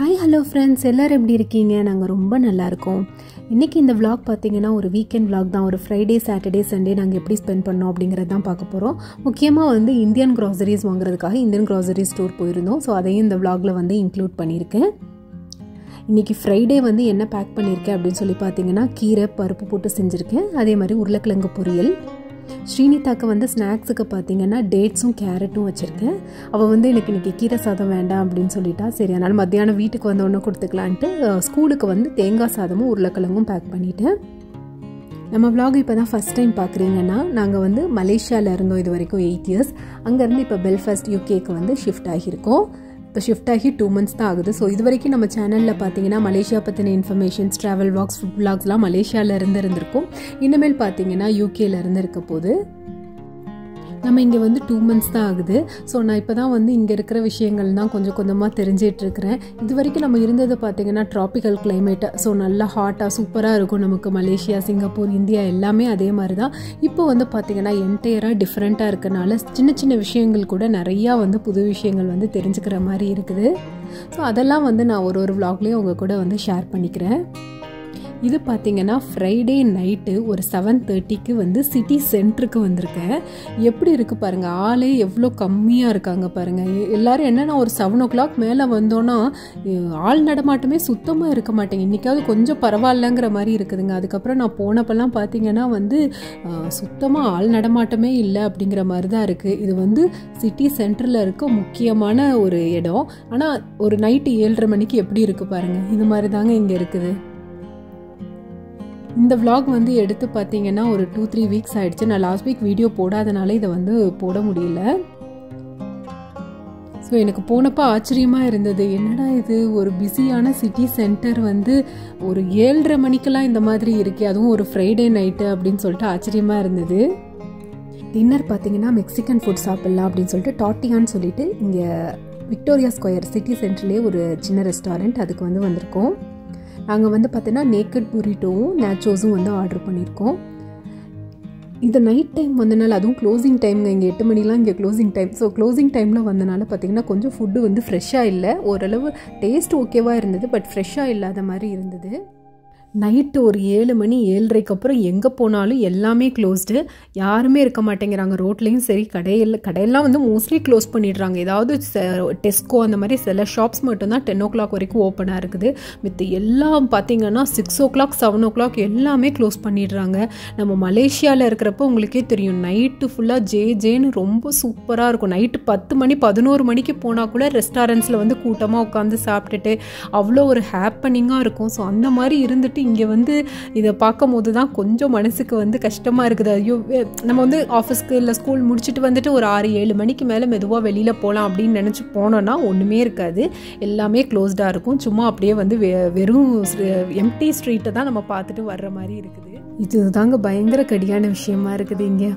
hi hello friends எல்லோரும் எப்படி இருக்கீங்க நாங்கள் ரொம்ப நல்லா இருக்கோம் இன்றைக்கி இந்த vlog பார்த்தீங்கன்னா ஒரு வீக்கெண்ட் vlog தான் ஒரு ஃப்ரைடே சாட்டர்டே சண்டே நாங்கள் எப்படி ஸ்பெண்ட் பண்ணோம் அப்படிங்கிறது தான் பார்க்க போகிறோம் முக்கியமாக வந்து இந்தியன் க்ராசரிஸ் வாங்குறதுக்காக இந்தியன் க்ராசரி ஸ்டோர் போயிருந்தோம் ஸோ அதையும் இந்த vlogல வந்து இன்க்ளூட் பண்ணியிருக்கேன் இன்றைக்கி ஃப்ரைடே வந்து என்ன பேக் பண்ணியிருக்கேன் அப்படின்னு சொல்லி பார்த்தீங்கன்னா கீரை பருப்பு போட்டு செஞ்சுருக்கேன் அதே மாதிரி உருளைக்கிழங்கு பொரியல் ஸ்ரீனிதாக்கு வந்து ஸ்நாக்ஸுக்கு பார்த்தீங்கன்னா டேட்ஸும் கேரட்டும் வச்சுருக்கேன் அவள் வந்து எனக்கு இன்றைக்கி கீரை சாதம் வேண்டாம் அப்படின்னு சொல்லிட்டா சரி அதனால் மத்தியானம் வீட்டுக்கு வந்த உடனே கொடுத்துக்கலான்ட்டு அஹ், ஸ்கூலுக்கு வந்து தேங்காய் சாதமும் உருளைக்கிழங்கும் பேக் பண்ணிட்டேன் நம்ம vlog இப்போ தான் ஃபஸ்ட் டைம் பார்க்குறீங்கன்னா நாங்கள் வந்து மலேசியாவில் இருந்தோம் இது வரைக்கும் எயிட் இயர்ஸ் அங்கேருந்து இப்போ பெல்ஃபாஸ்ட் யூகேக்கு வந்து ஷிஃப்ட் ஆகியிருக்கோம் இப்போ ஷிஃப்ட் ஆகி டூ மந்த்ஸ் தான் ஆகுது ஸோ இது வரைக்கும் நம்ம சேனலில் பார்த்தீங்கன்னா மலேசியா பற்றின இன்ஃபர்மேஷன்ஸ் ட்ராவல் வாக்ஸ் ஃபுட் vlogsலாம் மலேசியாவில் இருந்து இருந்திருக்கும் இனிமேல் பார்த்தீங்கன்னா யூகேல இருந்து இருக்க போகுது நம்ம இங்கே வந்து டூ மந்த்ஸ் தான் ஆகுது ஸோ நான் இப்போ தான் வந்து இங்கே இருக்கிற விஷயங்கள் தான் கொஞ்சம் கொஞ்சமாக தெரிஞ்சிட்டு இருக்கிறேன் இது வரைக்கும் நம்ம இருந்தது பார்த்தீங்கன்னா ட்ராபிக்கல் climate ஸோ நல்லா ஹாட்டாக சூப்பராக இருக்கும் நமக்கு மலேசியா சிங்கப்பூர் இந்தியா எல்லாமே அதே மாதிரி தான் இப்போ வந்து பார்த்தீங்கன்னா என்டையராக டிஃப்ரெண்ட்டாக இருக்கனால சின்ன சின்ன விஷயங்கள் கூட நிறையா வந்து புது விஷயங்கள் வந்து தெரிஞ்சுக்கிற மாதிரி இருக்குது ஸோ அதெல்லாம் வந்து நான் ஒரு ஒரு vlogலேயும் உங்கள் கூட வந்து ஷேர் பண்ணிக்கிறேன் இது பார்த்தீங்கன்னா ஃப்ரைடே நைட்டு ஒரு செவன் தேர்ட்டிக்கு வந்து சிட்டி சென்டருக்கு வந்திருக்கேன் எப்படி இருக்குது பாருங்கள் ஆளே எவ்வளோ கம்மியாக இருக்காங்க பாருங்கள் எல்லாரும் என்னென்னா ஒரு செவன் ஓ கிளாக் மேலே வந்தோன்னா அஹ், ஆள் நடமாட்டமே சுத்தமாக இருக்க மாட்டேங்க இன்றைக்காவது கொஞ்சம் பரவாயில்லங்கிற மாதிரி இருக்குதுங்க அதுக்கப்புறம் நான் போனப்பெல்லாம் பார்த்தீங்கன்னா வந்து சுத்தமாக ஆள் நடமாட்டமே இல்லை அப்படிங்கிற மாதிரி தான் இருக்குது இது வந்து சிட்டி சென்டரில் இருக்க முக்கியமான ஒரு இடம் ஆனால் ஒரு நைட்டு ஏழரை மணிக்கு எப்படி இருக்குது பாருங்கள் இது மாதிரி தாங்க இங்கே இருக்குது இந்த vlog வந்து எடுத்து பார்த்தீங்கன்னா ஒரு டூ த்ரீ வீக்ஸ் ஆயிடுச்சு நான் லாஸ்ட் வீக் வீடியோ போடாதனால இதை வந்து போட முடியல ஸோ எனக்கு போனப்போ ஆச்சரியமாக இருந்தது என்னடா இது ஒரு பிஸியான சிட்டி சென்டர் வந்து ஒரு ஏழரை மணிக்கெல்லாம் இந்த மாதிரி இருக்கே அதுவும் ஒரு ஃப்ரைடே நைட்டு அப்படின்னு சொல்லிட்டு ஆச்சரியமாக இருந்தது டின்னர் பார்த்தீங்கன்னா மெக்சிகன் ஃபுட் சாப்பிட்லாம் அப்படின்னு சொல்லிட்டு டாட்டியான்னு சொல்லிட்டு இங்கே விக்டோரியா ஸ்கொயர் சிட்டி சென்டர்லேயே ஒரு சின்ன ரெஸ்டாரண்ட் அதுக்கு வந்து வந்திருக்கோம் நாங்கள் வந்து பார்த்தீங்கன்னா நேக்கட் புரிட்டோவும் நேச்சோஸும் வந்து ஆர்டர் பண்ணியிருக்கோம் இது நைட் டைம் வந்தனால அதுவும் க்ளோசிங் டைம்ங்க இங்கே எட்டு மணிலாம் இங்கே க்ளோசிங் டைம் ஸோ க்ளோசிங் டைமில் வந்தனால பார்த்தீங்கன்னா கொஞ்சம் ஃபுட்டு வந்து ஃப்ரெஷ்ஷாக இல்லை ஓரளவு டேஸ்ட் ஓகேவாக இருந்தது பட் ஃப்ரெஷ்ஷாக இல்லாத மாதிரி இருந்தது நைட்டு ஒரு ஏழு மணி ஏழரைக்கு அப்புறம் எங்கே போனாலும் எல்லாமே க்ளோஸ்டு யாருமே இருக்க மாட்டேங்கிறாங்க ரோட்லேயும் சரி கடையில் கடையெல்லாம் வந்து மோஸ்ட்லி க்ளோஸ் பண்ணிடுறாங்க ஏதாவது டெஸ்கோ அந்த மாதிரி சில ஷாப்ஸ் மட்டும்தான் டென் ஓ கிளாக் வரைக்கும் ஓப்பனாக இருக்குது மித்த எல்லாம் பார்த்தீங்கன்னா six o'clock seven o'clock எல்லாமே க்ளோஸ் பண்ணிடுறாங்க நம்ம மலேசியாவில் இருக்கிறப்போ உங்களுக்கே தெரியும் நைட்டு ஃபுல்லாக ஜே ஜேன்னு ரொம்ப சூப்பராக இருக்கும் நைட்டு பத்து மணி பதினோரு மணிக்கு போனால் கூட ரெஸ்டாரண்ட்ஸில் வந்து கூட்டமாக உட்காந்து சாப்பிட்டுட்டு அவ்வளோ ஒரு ஹாப்பனிங்காக இருக்கும் ஸோ அந்த மாதிரி இருந்துட்டு இங்கே வந்து இதை பார்க்கும் போது தான் கொஞ்சம் மனசுக்கு வந்து கஷ்டமாக இருக்குது ஐயோ வே- நம்ம வந்து ஆஃபீஸ்க்கு இல்லை ஸ்கூல் முடிச்சுட்டு வந்துட்டு ஒரு ஆறு ஏழு மணிக்கு மேலே மெதுவாக வெளியில் போகலாம் அப்படின்னு நினச்சி போனோன்னா ஒன்றுமே இருக்காது எல்லாமே க்ளோஸ்டாக இருக்கும் சும்மா அப்படியே வந்து வெ- வெறும் எம்டி ஸ்ட்ரீட்டை தான் நம்ம பார்த்துட்டு வர்ற மாதிரி இருக்குது இது தாங்க பயங்கர கடியான விஷயமா இருக்குது இங்கே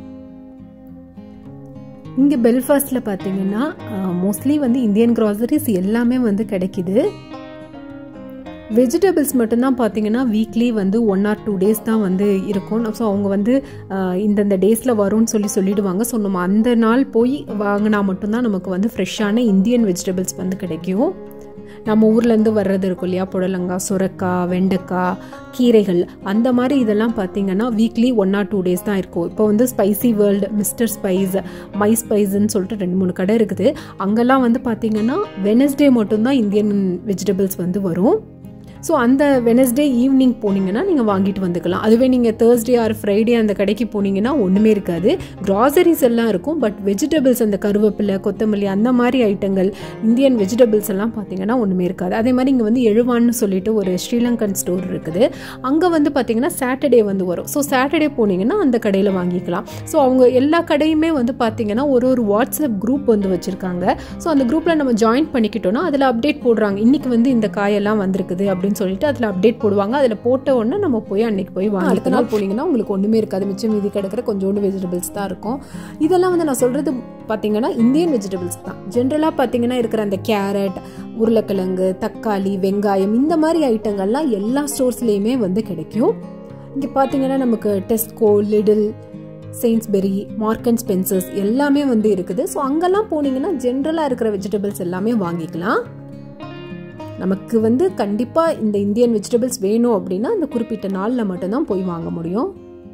இங்கே பெல்ஃபாஸ்டில் பார்த்தீங்கன்னா மோஸ்ட்லி வந்து இந்தியன் க்ராசரிஸ் எல்லாமே வந்து கிடைக்குது வெஜிடபிள்ஸ் மட்டும்தான் பார்த்தீங்கன்னா வீக்லி வந்து ஒன் ஆர் டூ டேஸ் தான் வந்து இருக்கும் ஸோ அவங்க வந்து ஆஹ், இந்தந்த டேஸில் வரும்னு சொல்லி சொல்லிடுவாங்க ஸோ நம்ம அந்த நாள் போய் வாங்கினா மட்டும்தான் நமக்கு வந்து ஃப்ரெஷ்ஷான இந்தியன் வெஜிடபிள்ஸ் வந்து கிடைக்கும் நம்ம ஊர்லேருந்து வர்றது இருக்கும் இல்லையா புடலங்காய் சுரக்காய் வெண்டைக்காய் கீரைகள் அந்த மாதிரி இதெல்லாம் பார்த்தீங்கன்னா weekly one or two days தான் இருக்கும் இப்போ வந்து spicy world mister spice my ஸ்பைஸ்ன்னு சொல்லிட்டு ரெண்டு மூணு கடை இருக்குது அங்கெல்லாம் வந்து பார்த்தீங்கன்னா வெனஸ்டே மட்டும்தான் இந்தியன் வெஜிடபிள்ஸ் வந்து வரும் ஸோ அந்த வெனஸ்டே ஈவினிங் போனீங்கன்னா நீங்கள் வாங்கிட்டு வந்துக்கலாம் அதுவே நீங்கள் தேர்ஸ்டே ஆர் ஃப்ரைடே அந்த கடைக்கு போனீங்கன்னா ஒன்றுமே இருக்காது க்ராசரிஸ் எல்லாம் இருக்கும் பட் வெஜிடபிள்ஸ் அந்த கருவேப்பிலை கொத்தமல்லி அந்த மாதிரி ஐட்டங்கள் இந்தியன் வெஜிடபிள்ஸ் எல்லாம் பார்த்தீங்கன்னா ஒன்றுமே இருக்காது அதே மாதிரி இங்கே வந்து எழுவான்னு சொல்லிட்டு ஒரு ஸ்ரீலங்கன் ஸ்டோர் இருக்குது அங்கே வந்து பார்த்தீங்கன்னா சாட்டர்டே வந்து வரும் ஸோ சாட்டர்டே போனீங்கன்னா அந்த கடையில் வாங்கிக்கலாம் ஸோ அவங்க எல்லா கடையுமே வந்து பார்த்தீங்கன்னா ஒரு ஒரு வாட்ஸ்அப் குரூப் வந்து வச்சுருக்காங்க ஸோ அந்த குரூப்பில் நம்ம ஜாயின் பண்ணிக்கிட்டோன்னா அதில் அப்டேட் போடுறாங்க இன்றைக்கி வந்து இந்த காயெல்லாம் வந்திருக்குது அப்படின்னு சொல்லிட்டு அதில் அப்டேட் போடுவாங்க அதில் போட்ட உடனே நம்ம போய் அன்னைக்கு போய் வாங்க அடுத்த நாள் போனீங்கன்னா உங்களுக்கு ஒன்றுமே இருக்காது மிச்சம் மீதி கிடக்கிற கொஞ்சோண்டு வெஜிடபிள்ஸ் தான் இருக்கும் இதெல்லாம் வந்து நான் சொல்கிறது பார்த்தீங்கன்னா இந்தியன் வெஜிடபிள்ஸ் தான் ஜென்ரலாக பார்த்தீங்கன்னா இருக்கிற அந்த கேரட் உருளைக்கிழங்கு தக்காளி வெங்காயம் இந்த மாதிரி ஐட்டங்கள்லாம் எல்லா ஸ்டோர்ஸ்லேயுமே வந்து கிடைக்கும் இங்கே பார்த்தீங்கன்னா நமக்கு Tesco Lidl Sainsbury Mark and Spencer's எல்லாமே வந்து இருக்குது ஸோ அங்கெல்லாம் போனீங்கன்னா ஜென்ரலாக இருக்கிற வெஜிடபிள்ஸ் எல்லாமே வாங்கிக்கலாம் நமக்கு வந்து கண்டிப்பாக இந்த இந்தியன் வெஜிடபிள்ஸ் வேணும் அப்படின்னா அந்த குறிப்பிட்ட நாளில் மட்டும்தான் போய் வாங்க முடியும்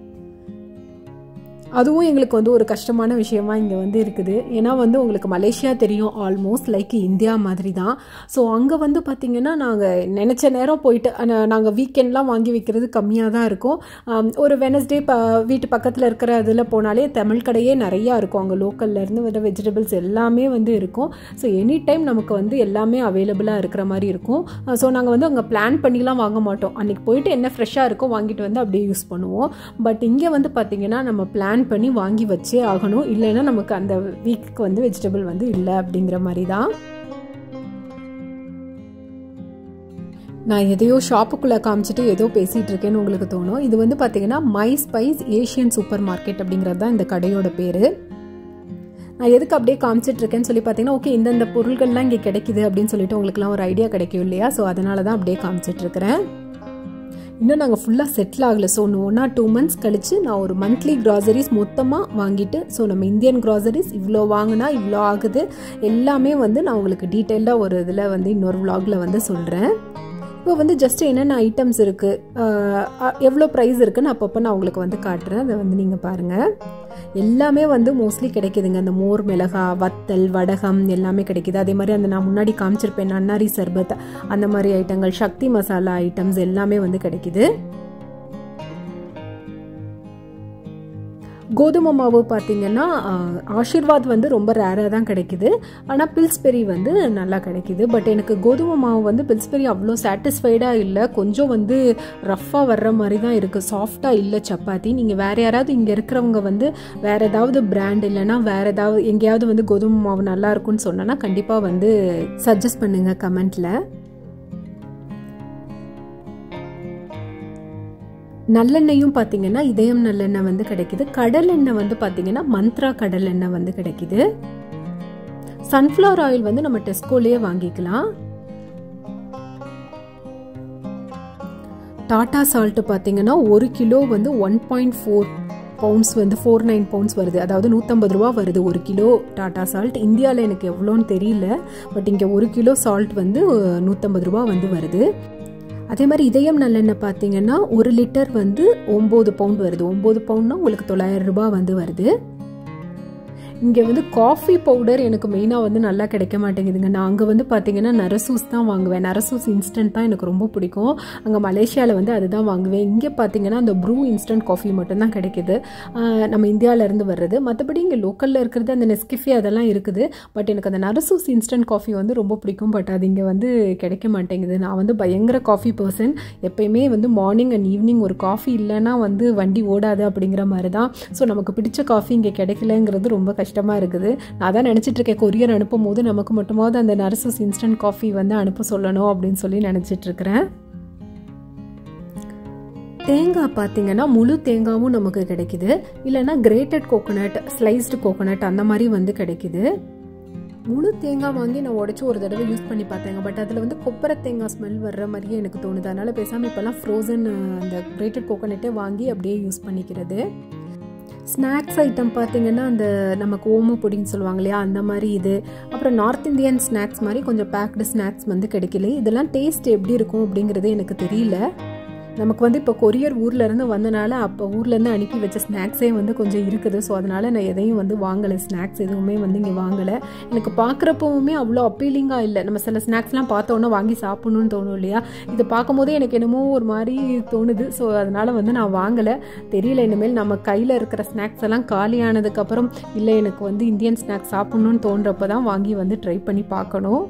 அதுவும் எங்களுக்கு வந்து ஒரு கஷ்டமான விஷயமா இங்கே வந்து இருக்குது ஏன்னா வந்து உங்களுக்கு மலேசியா தெரியும் ஆல்மோஸ்ட் லைக் இந்தியா மாதிரி தான் ஸோ அங்கே வந்து பார்த்திங்கன்னா நாங்கள் நினச்ச நேரம் போயிட்டு நாங்கள் வீக்கெண்ட்லாம் வாங்கி வைக்கிறது கம்மியாக தான் இருக்கும் ஒரு வெனஸ்டே ப வீட்டு பக்கத்தில் இருக்கிற இதில் போனாலே தமிழ் கடையே நிறையா இருக்கும் அங்கே லோக்கல்லேருந்து வர வெஜிடபிள்ஸ் எல்லாமே வந்து இருக்கும் ஸோ எனி டைம் நமக்கு வந்து எல்லாமே அவைலபிளாக இருக்கிற மாதிரி இருக்கும் ஸோ நாங்கள் வந்து அங்கே பிளான் பண்ணிலாம் வாங்க மாட்டோம் அன்றைக்கி போயிட்டு என்ன ஃப்ரெஷ்ஷாக இருக்கோ வாங்கிட்டு வந்து அப்படியே யூஸ் பண்ணுவோம் பட் இங்கே வந்து பார்த்திங்கன்னா நம்ம பிளான் பிளான் பண்ணி வாங்கி வச்சே ஆகணும் இல்லைன்னா நமக்கு அந்த வீக்குக்கு வந்து வெஜிடபிள் வந்து இல்லை அப்படிங்கிற மாதிரி தான் நான் எதையோ ஷாப்புக்குள்ளே காமிச்சிட்டு ஏதோ பேசிகிட்டு இருக்கேன்னு உங்களுக்கு தோணும் இது வந்து பார்த்தீங்கன்னா my spice Asian supermarket அப்படிங்கிறது தான் இந்த கடையோட பேர் நான் எதுக்கு அப்படியே காமிச்சிட்டு இருக்கேன்னு சொல்லி பார்த்தீங்கன்னா ஓகே இந்தந்த பொருட்கள்லாம் இங்கே கிடைக்குது அப்படின்னு சொல்லிட்டு உங்களுக்குலாம் ஒரு ஐடியா கிடைக்கும் இல்லையா ஸோ அதனால தான் அப்படியே காமிச்சிட்டு இருக்கிறேன் இன்னும் நாங்கள் ஃபுல்லாக செட்டில் ஆகலை so one or two months கழித்து நான் ஒரு மந்த்லி க்ராசரிஸ் மொத்தமாக வாங்கிட்டு ஸோ நம்ம இந்தியன் க்ராசரிஸ் இவ்வளோ வாங்கினா இவ்வளோ ஆகுது எல்லாமே வந்து நான் உங்களுக்கு டீட்டெயிலாக ஒரு இதில் வந்து இன்னொரு விலாகில் வந்து சொல்கிறேன் இப்போ வந்து ஜஸ்ட் என்னென்ன ஐட்டம்ஸ் இருக்குது எவ்வளோ ப்ரைஸ் இருக்குன்னு அப்பப்போ நான் உங்களுக்கு வந்து காட்டுறேன் அதை வந்து நீங்கள் பாருங்கள் எல்லாமே வந்து மோஸ்ட்லி கிடைக்குதுங்க அந்த மோர் மிளகா வத்தல் வடகம் எல்லாமே கிடைக்குது அதே மாதிரி அந்த நான் முன்னாடி காமிச்சிருப்பேன் நன்னாரி சர்பத் அந்த மாதிரி ஐட்டங்கள் சக்தி மசாலா ஐட்டம்ஸ் எல்லாமே வந்து கிடைக்குது கோதுமை மாவு பார்த்தீங்கன்னா ஆஷிர்வாத் வந்து ரொம்ப ரேராக தான் கிடைக்குது ஆனால் பில்ஸ்பெரி வந்து நல்லா கிடைக்குது பட் எனக்கு கோதுமை மாவு வந்து பில்ஸ்பெரி அவ்வளோ சாட்டிஸ்ஃபைடாக இல்லை கொஞ்சம் வந்து ரஃப்பாக வர்ற மாதிரி தான் இருக்குது சாஃப்டாக இல்லை சப்பாத்தி நீங்கள் வேறு யாராவது இங்கே இருக்கிறவங்க வந்து வேறு ஏதாவது பிராண்ட் இல்லைனா வேறு ஏதாவது எங்கேயாவது வந்து கோதுமை மாவு நல்லா இருக்கும்னு சொன்னோன்னா கண்டிப்பாக வந்து சஜஸ்ட் பண்ணுங்கள் கமெண்ட்டில் நல்லெண்ணெயும் பார்த்தீங்கன்னா இதயம் நல்லெண்ணெய் வந்து கிடைக்குது கடல் எண்ணெய் வந்து பார்த்தீங்கன்னா மந்த்ரா கடல் எண்ணெய் வந்து கிடைக்குது சன்ஃப்ளவர் ஆயில் வந்து நம்ம டெஸ்கோலேயே வாங்கிக்கலாம் டாடா சால்ட்டு பார்த்தீங்கன்னா ஒரு கிலோ வந்து ஒன் பாயிண்ட் ஃபோர் பவுண்ட்ஸ் வந்து ஃபோர் நைன் பவுண்ட்ஸ் வருது அதாவது நூற்றம்பது ரூபா வருது ஒரு கிலோ டாடா சால்ட் இந்தியாவில் எனக்கு எவ்வளோன்னு தெரியல பட் இங்கே ஒரு கிலோ சால்ட் வந்து நூற்றம்பது ரூபா வந்து வருது அதே மாதிரி இதயம் நல்லெண்ணெய் பார்த்தீங்கன்னா ஒரு லிட்டர் வந்து ஒம்பது பவுண்ட் வருது ஒம்பது பவுண்ட்னா உங்களுக்கு தொள்ளாயிரம் ரூபாய் வந்து வருது இங்கே வந்து காஃபி பவுடர் எனக்கு மெயினாக வந்து நல்லா கிடைக்க மாட்டேங்குதுங்க நான் அங்கே வந்து பார்த்தீங்கன்னா நரசூஸ் தான் வாங்குவேன் நரசூஸ் இன்ஸ்டன்ட் தான் எனக்கு ரொம்ப பிடிக்கும் அங்கே மலேசியாவில் வந்து அதுதான் வாங்குவேன் இங்கே பார்த்தீங்கன்னா அந்த ப்ரூ இன்ஸ்டன்ட் காஃபி மட்டும்தான் கிடைக்குது நம்ம இந்தியாவிலேருந்து வர்றது மற்றபடி இங்கே லோக்கலில் இருக்கிறது அந்த நெஸ்கிஃபே அதெல்லாம் இருக்குது பட் எனக்கு அந்த நரசூஸ் இன்ஸ்டன்ட் காஃபி வந்து ரொம்ப பிடிக்கும் பட் அது இங்கே வந்து கிடைக்க மாட்டேங்குது நான் வந்து பயங்கர காஃபி பர்சன் எப்பயுமே வந்து மார்னிங் அண்ட் ஈவினிங் ஒரு காஃபி இல்லைன்னா வந்து வண்டி ஓடாது அப்படிங்கிற மாதிரி தான் ஸோ நமக்கு பிடிச்ச காஃபி இங்கே கிடைக்கலங்கிறது ரொம்ப கஷ்டம் கஷ்டமாக இருக்குது நான் தான் நினச்சிட்டு இருக்கேன் கொரியர் அனுப்பும் போது நமக்கு மட்டுமாவது அந்த நர்சஸ் இன்ஸ்டன்ட் காஃபி வந்து அனுப்ப சொல்லணும் அப்படின்னு சொல்லி நினச்சிட்டு இருக்கிறேன் தேங்காய் பார்த்தீங்கன்னா முழு தேங்காவும் நமக்கு கிடைக்குது இல்லைன்னா கிரேட்டட் கோகோனட் ஸ்லைஸ்டு கோகோனட் அந்த மாதிரி வந்து கிடைக்குது முழு தேங்காய் வாங்கி நான் உடச்சி ஒரு தடவை யூஸ் பண்ணி பார்த்தேங்க பட் அதில் வந்து கொப்பரை தேங்காய் ஸ்மெல் வர்ற மாதிரியே எனக்கு தோணுது அதனால் பேசாமல் இப்போல்லாம் ஃப்ரோசன் அந்த கிரேட்டட் கோகோனட்டே வாங்கி அப்படியே யூஸ் பண்ணிக்கிறது ஸ்நாக்ஸ் ஐட்டம் பார்த்தீங்கன்னா அந்த நமக்கு ஓம பொடின்னு சொல்லுவாங்க இல்லையா அந்த மாதிரி இது அப்புறம் நார்த் இந்தியன் ஸ்நாக்ஸ் மாதிரி கொஞ்சம் பேக்டு ஸ்நாக்ஸ் வந்து கிடைக்கல இதெல்லாம் டேஸ்ட் எப்படி இருக்கும் அப்படிங்கிறது எனக்கு தெரியல நமக்கு வந்து இப்போ கொரியர் ஊர்லேருந்து வந்தனால அப்போ ஊர்லேருந்து அனுப்பி வச்ச ஸ்நாக்ஸே வந்து கொஞ்சம் இருக்குது ஸோ அதனால் நான் எதையும் வந்து வாங்கலை ஸ்நாக்ஸ் எதுவுமே வந்து இங்கே வாங்கலை எனக்கு பார்க்குறப்பவுமே அவ்வளோ அப்பீலிங்காக இல்லை நம்ம சில ஸ்நாக்ஸ்லாம் பார்த்தோன்னா வாங்கி சாப்பிட்ணுன்னு தோணும் இல்லையா இது பார்க்கும்போதே எனக்கு என்னமோ ஒரு மாதிரி தோணுது ஸோ அதனால் வந்து நான் வாங்கலை தெரியல இனிமேல் நம்ம கையில் இருக்கிற ஸ்நாக்ஸ் எல்லாம் காலியானதுக்கப்புறம் இல்லை எனக்கு வந்து இந்தியன் ஸ்நாக்ஸ் சாப்பிட்ணுன்னு தோன்றப்போ தான் வாங்கி வந்து ட்ரை பண்ணி பார்க்கணும்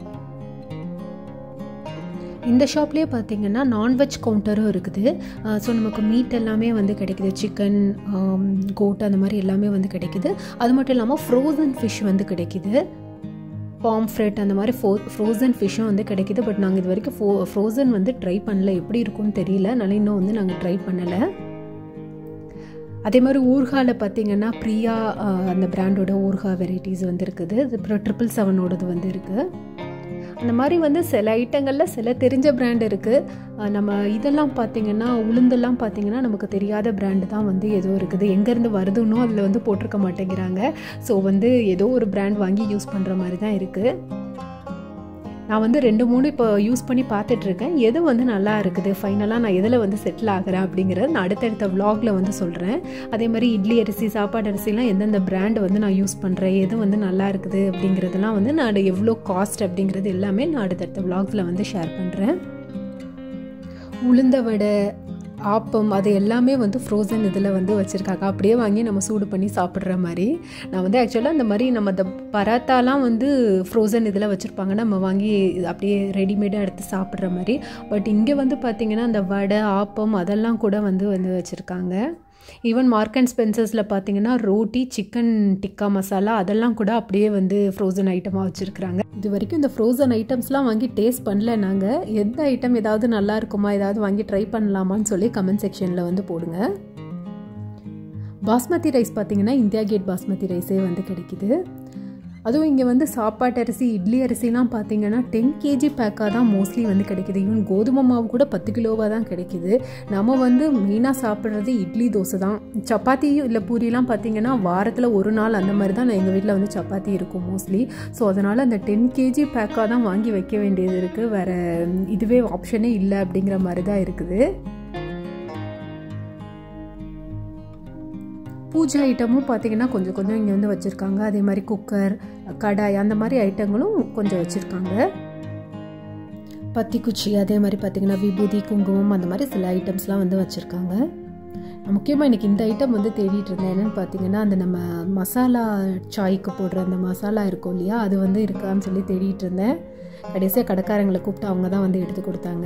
இந்த ஷாப்லேயே பார்த்தீங்கன்னா நான்வெஜ் கவுண்டரும் இருக்குது ஸோ நமக்கு மீட் எல்லாமே வந்து கிடைக்குது சிக்கன் கோட் அந்த மாதிரி எல்லாமே வந்து கிடைக்குது அது மட்டும் இல்லாமல் ஃப்ரோசன் ஃபிஷ் வந்து கிடைக்குது பாம்ஃப்ரெட் அந்த மாதிரி ஃபோ ஃப்ரோசன் ஃபிஷ்ஷும் வந்து கிடைக்குது பட் நாங்கள் இது வரைக்கும் ஃபோ ஃப்ரோசன் வந்து ட்ரை பண்ணல எப்படி இருக்கும்னு தெரியல அதனால இன்னும் வந்து நாங்கள் ட்ரை பண்ணலை அதே மாதிரி ஊர்காவில் பார்த்தீங்கன்னா பிரியா அந்த பிராண்டோட ஊர்கா வெரைட்டிஸ் வந்து இருக்குது அப்புறம் ட்ரிபிள் செவனோடது வந்து இருக்குது அந்த மாதிரி வந்து சில ஐட்டங்களில் சில தெரிஞ்ச பிராண்ட் இருக்குது நம்ம இதெல்லாம் பார்த்திங்கன்னா உளுந்தெல்லாம் பார்த்திங்கன்னா நமக்கு தெரியாத பிராண்டு தான் வந்து ஏதோ இருக்குது எங்கேருந்து வருதுன்னோ அதில் வந்து போட்டிருக்க மாட்டேங்கிறாங்க ஸோ வந்து ஏதோ ஒரு பிராண்ட் வாங்கி யூஸ் பண்ணுற மாதிரி தான் இருக்குது நான் வந்து ரெண்டு மூணு இப்போ யூஸ் பண்ணி பார்த்துட்ருக்கேன் எது வந்து நல்லா இருக்குது ஃபைனலாக நான் எதில் வந்து செட்டில் ஆகிறேன் அப்படிங்கிறத நான் அடுத்தடுத்த விலாகில் வந்து சொல்கிறேன் அதே மாதிரி இட்லி அரிசி சாப்பாடு அரிசிலாம் எந்தெந்த பிராண்ட் வந்து நான் யூஸ் பண்ணுறேன் எது வந்து நல்லா இருக்குது அப்படிங்கிறதெல்லாம் வந்து நான் எவ்வளோ காஸ்ட் அப்படிங்கிறது எல்லாமே நான் அடுத்தடுத்த விலாகில் வந்து ஷேர் பண்ணுறேன் உளுந்த வடை ஆப்பம் அது எல்லாமே வந்து ஃப்ரோசன் இதில் வந்து வச்சுருக்காங்க அப்படியே வாங்கி நம்ம சூடு பண்ணி சாப்பிட்ற மாதிரி நான் வந்து ஆக்சுவலாக இந்த மாதிரி நம்ம இந்த பராத்தாலாம் வந்து ஃப்ரோசன் இதில் வச்சுருப்பாங்க நம்ம வாங்கி அப்படியே ரெடிமேடாக எடுத்து சாப்பிட்ற மாதிரி பட் இங்கே வந்து பார்த்திங்கன்னா அந்த வடை ஆப்பம் அதெல்லாம் கூட வந்து வந்து வச்சுருக்காங்க ஈவன் மார்க் அண்ட் ஸ்பென்சர்ஸில் பார்த்தீங்கன்னா ரோட்டி சிக்கன் டிக்கா மசாலா அதெல்லாம் கூட அப்படியே வந்து ஃப்ரோசன் ஐட்டமாக வச்சுருக்குறாங்க இது வரைக்கும் இந்த ஃப்ரோசன் ஐட்டம்ஸ்லாம் வாங்கி டேஸ்ட் பண்ணல நாங்கள் எந்த ஐட்டம் ஏதாவது நல்லா இருக்குமா ஏதாவது வாங்கி ட்ரை பண்ணலாமான்னு சொல்லி கமெண்ட் செக்ஷனில் வந்து போடுங்க பாஸ்மதி ரைஸ் பார்த்தீங்கன்னா இந்தியா கேட் பாஸ்மதி ரைஸே வந்து கிடைக்குது அதுவும் இங்கே வந்து சாப்பாட்டு அரிசி இட்லி அரிசிலாம் பார்த்தீங்கன்னா டென் கேஜி பேக்காக தான் மோஸ்ட்லி வந்து கிடைக்குது ஈவன் கோதுமை மாவு கூட பத்து கிலோவாக தான் கிடைக்குது நம்ம வந்து மெயினாக சாப்பிட்றது இட்லி தோசை தான் சப்பாத்தி இல்லை பூரிலாம் பார்த்தீங்கன்னா வாரத்தில் ஒரு நாள் அந்த மாதிரி தான் எங்கள் வீட்டில் வந்து சப்பாத்தி இருக்கும் மோஸ்ட்லி ஸோ அதனால் அந்த டென் கேஜி பேக்காக தான் வாங்கி வைக்க வேண்டியது இருக்குது வேறு இதுவே ஆப்ஷனே இல்லை அப்படிங்கிற மாதிரி தான் இருக்குது பூஜை ஐட்டமும் பார்த்திங்கன்னா கொஞ்சம் கொஞ்சம் இங்கே வந்து வச்சுருக்காங்க அதே மாதிரி குக்கர் கடாய் அந்த மாதிரி ஐட்டங்களும் கொஞ்சம் வச்சுருக்காங்க பத்திக்குச்சி அதே மாதிரி பார்த்திங்கன்னா விபூதி குங்குமம் அந்த மாதிரி சில ஐட்டம்ஸ்லாம் வந்து வச்சுருக்காங்க முக்கியமாக இன்றைக்கி இந்த ஐட்டம் வந்து தேடிட்டு இருந்தேன் என்னென்னு பார்த்தீங்கன்னா அந்த நம்ம மசாலா சாய்க்கு போடுற அந்த மசாலா இருக்கும் இல்லையா அது வந்து இருக்கான்னு சொல்லி தேடிட்டு இருந்தேன் கடைசியாக கடைக்காரங்களை கூப்பிட்டு அவங்க தான் வந்து எடுத்து கொடுத்தாங்க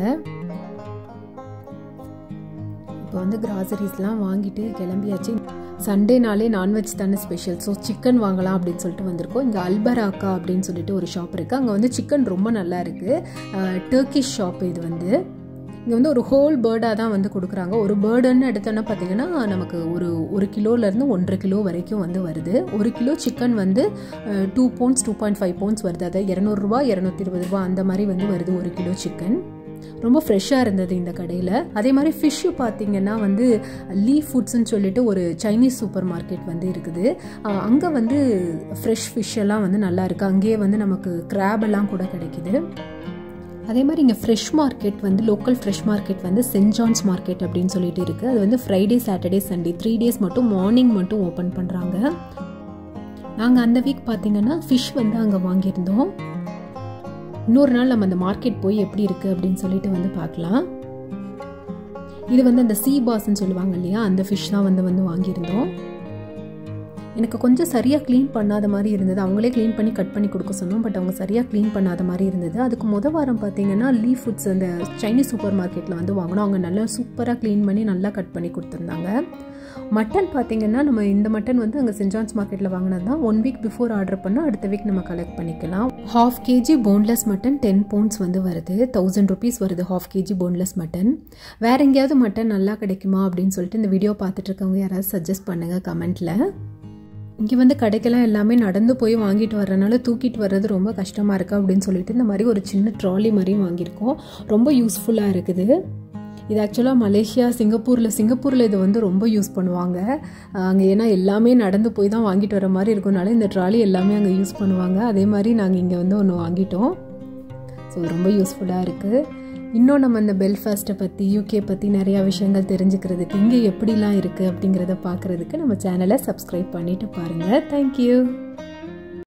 இப்போ வந்து கிராசரிஸ்லாம் வாங்கிட்டு கிளம்பியாச்சு சண்டேனாலே நான்வெஜ் தானே ஸ்பெஷல் ஸோ சிக்கன் வாங்கலாம் அப்படின்னு சொல்லிட்டு வந்திருக்கோம் இங்கே அல்பராக்கா அப்படின்னு சொல்லிட்டு ஒரு ஷாப் இருக்குது அங்கே வந்து சிக்கன் ரொம்ப நல்லா இருக்குது டர்க்கிஷ் ஷாப் இது வந்து இங்கே வந்து ஒரு ஹோல் பேர்டாக தான் வந்து கொடுக்குறாங்க ஒரு பேர்டுன்னு எடுத்தோன்னா பார்த்தீங்கன்னா நமக்கு ஒரு ஒரு கிலோலேருந்து ஒன்றரை கிலோ வரைக்கும் வந்து வருது ஒரு கிலோ சிக்கன் வந்து two pounds two point five pounds வருது அதாவது இரநூறுபா இரநூத்தி இருபது ரூபா அந்த மாதிரி வந்து வருது ஒரு கிலோ சிக்கன் ரொம்ப ஃப்ரெஷ்ஷாக இருந்தது இந்த கடையில் அதே மாதிரி ஃபிஷ்ஷு பார்த்தீங்கன்னா வந்து லீ ஃபுட்ஸ்ன்னு சொல்லிட்டு ஒரு சைனீஸ் சூப்பர் மார்க்கெட் வந்து இருக்குது அங்கே வந்து ஃப்ரெஷ் ஃபிஷ் எல்லாம் வந்து நல்லா இருக்குது அங்கேயே வந்து நமக்கு கிராப் எல்லாம் கூட கிடைக்குது அதே மாதிரி இங்கே ஃப்ரெஷ் மார்க்கெட் வந்து லோக்கல் ஃப்ரெஷ் மார்க்கெட் வந்து சென்ட் ஜான்ஸ் மார்க்கெட் அப்படின்னு சொல்லிட்டு இருக்குது அது வந்து Friday Saturday Sunday three days மட்டும் மார்னிங் மட்டும் ஓப்பன் பண்ணுறாங்க நாங்கள் அந்த வீக் பார்த்தீங்கன்னா ஃபிஷ் வந்து அங்கே வாங்கியிருந்தோம் இன்னொரு நாள் நம்ம அந்த மார்க்கெட் போய் எப்படி இருக்குது அப்படின்னு சொல்லிட்டு வந்து பார்க்கலாம் இது வந்து அந்த சீ பாஸ்ன்னு சொல்லுவாங்க இல்லையா அந்த ஃபிஷ் தான் வந்து வந்து வாங்கியிருந்தோம் எனக்கு கொஞ்சம் சரியாக க்ளீன் பண்ணாத மாதிரி இருந்தது அவங்களே க்ளீன் பண்ணி கட் பண்ணி கொடுக்க சொன்னோம் பட் அவங்க சரியாக க்ளீன் பண்ணாத மாதிரி இருந்தது அதுக்கு முத வாரம் பார்த்தீங்கன்னா லீ ஃபுட்ஸ் அந்த சைனீஸ் சூப்பர் மார்க்கெட்டில் வந்து வாங்கினோம் அவங்க நல்லா சூப்பராக க்ளீன் பண்ணி நல்லா கட் பண்ணி கொடுத்துருந்தாங்க மட்டன் பார்த்தீங்கன்னா நம்ம இந்த மட்டன் வந்து அங்கே சென்ட் ஜான்ஸ் மார்க்கெட்டில் வாங்கினது தான் ஒன் வீக் பிஃபோர் ஆர்டர் பண்ணால் அடுத்த வீக் நம்ம கலெக்ட் பண்ணிக்கலாம் half KG boneless mutton ten pounds வந்து வருது தௌசண்ட் ருபீஸ் வருது ஹாஃப் கேஜி போன்லெஸ் மட்டன் வேற எங்கேயாவது மட்டன் நல்லா கிடைக்குமா அப்படின்னு சொல்லிட்டு இந்த வீடியோ பார்த்துட்டு இருக்கவங்க யாராவது சஜஸ்ட் பண்ணுங்கள் கமெண்ட்டில் இங்கே வந்து கடைக்கெல்லாம் எல்லாமே நடந்து போய் வாங்கிட்டு வர்றதுனால தூக்கிட்டு வர்றது ரொம்ப கஷ்டமாக இருக்குது அப்படின்னு சொல்லிட்டு இந்த மாதிரி ஒரு சின்ன ட்ராலி மாதிரியும் வாங்கியிருக்கோம் ரொம்ப யூஸ்ஃபுல்லாக இருக்குது இது ஆக்சுவலாக மலேசியா சிங்கப்பூரில் சிங்கப்பூரில் இது வந்து ரொம்ப யூஸ் பண்ணுவாங்க அங்கே ஏன்னா எல்லாமே நடந்து போய் தான் வாங்கிட்டு வர மாதிரி இருக்கனால இந்த ட்ராலி எல்லாமே அங்கே யூஸ் பண்ணுவாங்க அதே மாதிரி நாங்கள் இங்கே வந்து ஒன்று வாங்கிட்டோம் ஸோ ரொம்ப யூஸ்ஃபுல்லாக இருக்குது இன்னும் நம்ம இந்த பெல்ஃபாஸ்ட்டை பற்றி யூகே பற்றி நிறையா விஷயங்கள் தெரிஞ்சுக்கிறதுக்கு இங்கே எப்படிலாம் இருக்குது அப்படிங்கிறத பார்க்குறதுக்கு நம்ம சேனலை சப்ஸ்கிரைப் பண்ணிவிட்டு பாருங்கள் தேங்க்யூ